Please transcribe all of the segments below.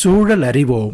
சூழல் அறிவோம்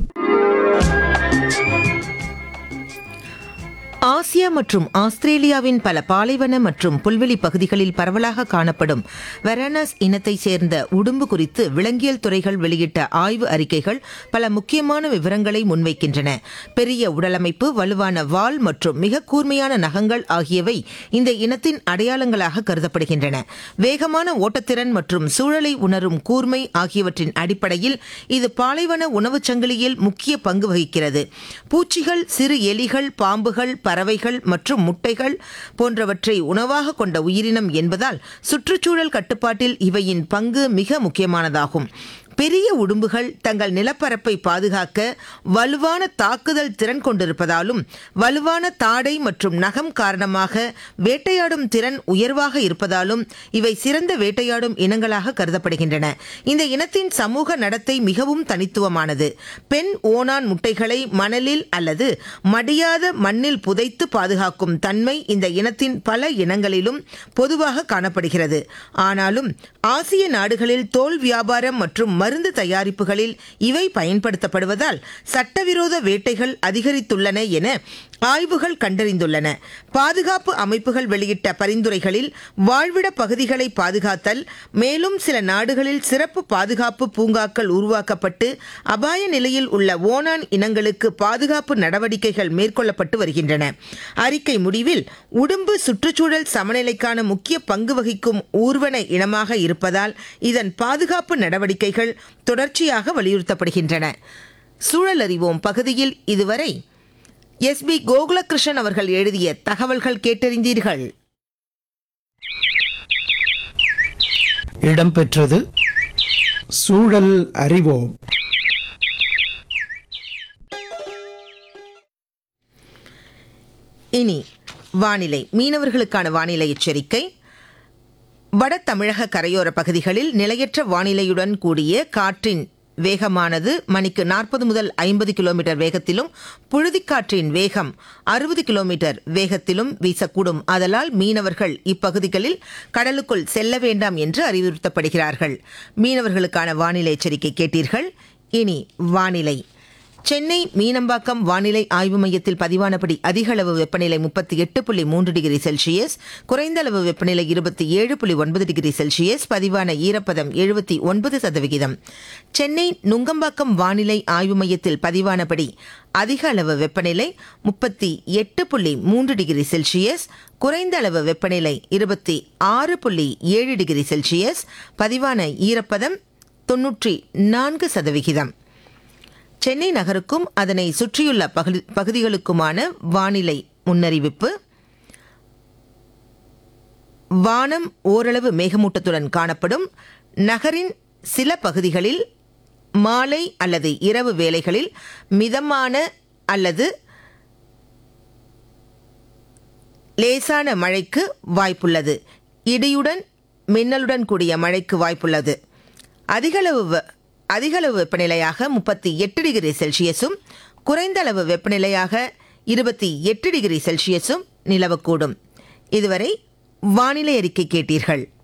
ஆசியா மற்றும் ஆஸ்திரேலியாவின் பல பாலைவன மற்றும் புல்வெளி பகுதிகளில் பரவலாக காணப்படும் வெரானஸ் இனத்தைச் சேர்ந்த உடும்பு குறித்து விலங்கியல் துறைகள் வெளியிட்ட ஆய்வு அறிக்கைகள் பல முக்கியமான விவரங்களை முன்வைக்கின்றன பெரிய உடலமைப்பு வலுவான வால் மற்றும் மிக கூர்மையான நகங்கள் ஆகியவை இந்த இனத்தின் அடையாளங்களாக கருதப்படுகின்றன வேகமான ஓட்டத்திறன் மற்றும் சூழலை உணரும் கூர்மை ஆகியவற்றின் அடிப்படையில் இது பாலைவன உணவுச் சங்கிலியில் முக்கிய பங்கு வகிக்கிறது பூச்சிகள் சிறு எலிகள் பாம்புகள் பறவைகள் மற்றும் முட்டைகள் போன்றவற்றை உணவாக கொண்ட உயிரினம் என்பதால் சுற்றுச்சூழல் கட்டுப்பாட்டில் இவையின் பங்கு மிக முக்கியமானதாகும் பெரிய உடும்புகள் தங்கள் நிலப்பரப்பை பாதுகாக்க வலுவான தாக்குதல் திறன் கொண்டிருப்பதாலும் வலுவான தாடை மற்றும் நகம் காரணமாக வேட்டையாடும் திறன் உயர்வாக இருப்பதாலும் இவை சிறந்த வேட்டையாடும் இனங்களாக கருதப்படுகின்றன இந்த இனத்தின் சமூக நடத்தை மிகவும் தனித்துவமானது பெண் ஓணான் முட்டைகளை மணலில் அல்லது மடியாத மண்ணில் புதைத்து பாதுகாக்கும் தன்மை இந்த இனத்தின் பல இனங்களிலும் பொதுவாக காணப்படுகிறது ஆனாலும் ஆசிய நாடுகளில் தோல் வியாபாரம் மற்றும் மருந்து தயாரிப்புகளில் இவை பயன்படுத்தப்படுவதால் சட்டவிரோத வேட்டைகள் அதிகரித்துள்ளன என ஆய்வுகள் கண்டறிந்துள்ளன பாதுகாப்பு அமைப்புகள் வெளியிட்ட பரிந்துரைகளில் வாழ்விட பகுதிகளை பாதுகாத்தல் மேலும் சில நாடுகளில் சிறப்பு பாதுகாப்பு பூங்காக்கள் உருவாக்கப்பட்டு அபாய நிலையில் உள்ள ஓணான் இனங்களுக்கு பாதுகாப்பு நடவடிக்கைகள் மேற்கொள்ளப்பட்டு வருகின்றன அறிக்கை முடிவில் உடும்பு சுற்றுச்சூழல் சமநிலைக்கான முக்கிய பங்கு வகிக்கும் ஊர்வன இனமாக இருப்பதால் இதன் பாதுகாப்பு நடவடிக்கைகள் தொடர்ச்சியாக வலியுறுத்தப்படுகின்றன சூழல் அறிவோம் பகுதியில் இதுவரை எஸ் பி கோகுலகிருஷ்ணன் அவர்கள் எழுதிய தகவல்கள் கேட்டறிந்தீர்கள் இடம்பெற்றது சூழல் அறிவோம் இனி வானிலை மீனவர்களுக்கான வானிலை எச்சரிக்கை வட தமிழக கரையோர பகுதிகளில் நிலையற்ற வானிலையுடன் கூடிய காற்றின் வேகமானது மணிக்கு நாற்பது முதல் ஐம்பது கிலோமீட்டர் வேகத்திலும் புழுதிக்காற்றின் வேகம் அறுபது கிலோமீட்டர் வேகத்திலும் வீசக்கூடும் அதலால் மீனவர்கள் இப்பகுதிகளில் கடலுக்குள் செல்ல வேண்டாம் என்று அறிவுறுத்தப்படுகிறார்கள் மீனவர்களுக்கான வானிலை எச்சரிக்கை கேட்டீர்கள் இனி வானிலை சென்னை மீனம்பாக்கம் வானிலை ஆய்வு மையத்தில் பதிவானபடி அதிக அளவு வெப்பநிலை முப்பத்தி எட்டு புள்ளி மூன்று டிகிரி செல்சியஸ் குறைந்த அளவு வெப்பநிலை இருபத்தி ஏழு புள்ளி ஒன்பது டிகிரி செல்சியஸ் பதிவான ஈரப்பதம் எழுபத்தி ஒன்பது சதவிகிதம் சென்னை நுங்கம்பாக்கம் வானிலை ஆய்வு மையத்தில் பதிவானபடி அதிக அளவு வெப்பநிலை முப்பத்தி எட்டு புள்ளி மூன்று டிகிரி செல்சியஸ் குறைந்த அளவு வெப்பநிலை இருபத்தி ஆறு புள்ளி ஏழு டிகிரி செல்சியஸ் பதிவான ஈரப்பதம் தொன்னூற்றி நான்கு சதவிகிதம் சென்னை நகருக்கும் அதனை சுற்றியுள்ள பகுதி பகுதிகளுக்குமான வானிலை முன்னறிவிப்பு வானம் ஓரளவு மேகமூட்டத்துடன் காணப்படும் நகரின் சில பகுதிகளில் மாலை அல்லது இரவு வேளைகளில் மிதமான அல்லது லேசான மழைக்கு வாய்ப்புள்ளது இடியுடன் மின்னலுடன் கூடிய மழைக்கு வாய்ப்புள்ளது அதிகளவு வெ- அதிகளவு வெப்பநிலையாக முப்பத்தி எட்டு டிகிரி செல்சியஸும் குறைந்த அளவு வெப்பநிலையாக இருபத்தி எட்டு டிகிரி செல்சியஸும் நிலவக்கூடும் இதுவரை வானிலை அறிக்கை கேட்டீர்கள்